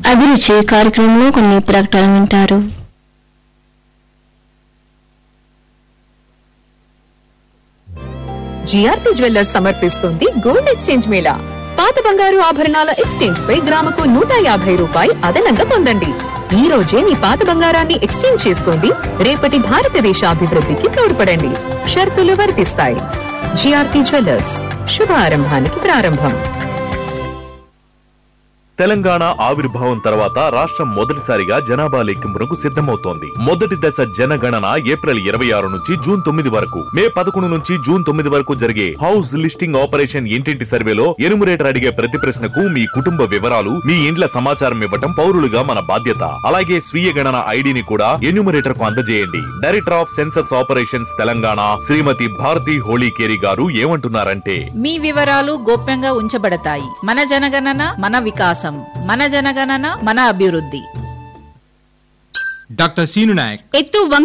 అభిరుచి కార్యక్రమంలో కొన్ని ప్రకటనలు వింటారు జిఆర్పి జ్యువెల్లర్స్ సమర్పిస్తుంది గోల్డ్ ఎక్స్చేంజ్ మేళా పాత బంగారు ఆభరణాల ఎక్స్చేంజ్ పై గ్రాముకు నూట యాభై రూపాయి అదనంగా పొందండి ఈ రోజే మీ పాత బంగారాన్ని ఎక్స్చేంజ్ చేసుకోండి రేపటి భారతదేశ అభివృద్ధికి తోడ్పడండి షరతులు వర్తిస్తాయి జిఆర్పి జ్యువెల్లర్స్ శుభారంభానికి ప్రారంభం తెలంగాణ ఆవిర్భావం తర్వాత రాష్ట్రం మొదటిసారిగా జనాభా లెక్కింపునకు సిద్ధమవుతోంది మొదటి దశ జనగణన ఏప్రిల్ ఇరవై ఆరు నుంచి జూన్ తొమ్మిది వరకు మే పదకొండు నుంచి జూన్ తొమ్మిది వరకు జరిగే హౌస్ లిస్టింగ్ ఆపరేషన్ ఇంటింటి సర్వేలో ఎనుమరేటర్ అడిగే ప్రతి ప్రశ్నకు మీ కుటుంబ వివరాలు మీ ఇండ్ల సమాచారం ఇవ్వటం పౌరులుగా మన బాధ్యత అలాగే స్వీయ గణన ఐడిని కూడా ఎన్యూమరేటర్ కు అందజేయండి director of census operations Telangana Shrimati Bharati Holikeri గారు ఏమంటున్నారంటే మీ వివరాలు గోప్యంగా ఉంచబడతాయి మన జనగణన మన వికాసం మన జనగణన మన అభివృద్ధి డాక్టర్ సీను నాయక్ ఎత్తు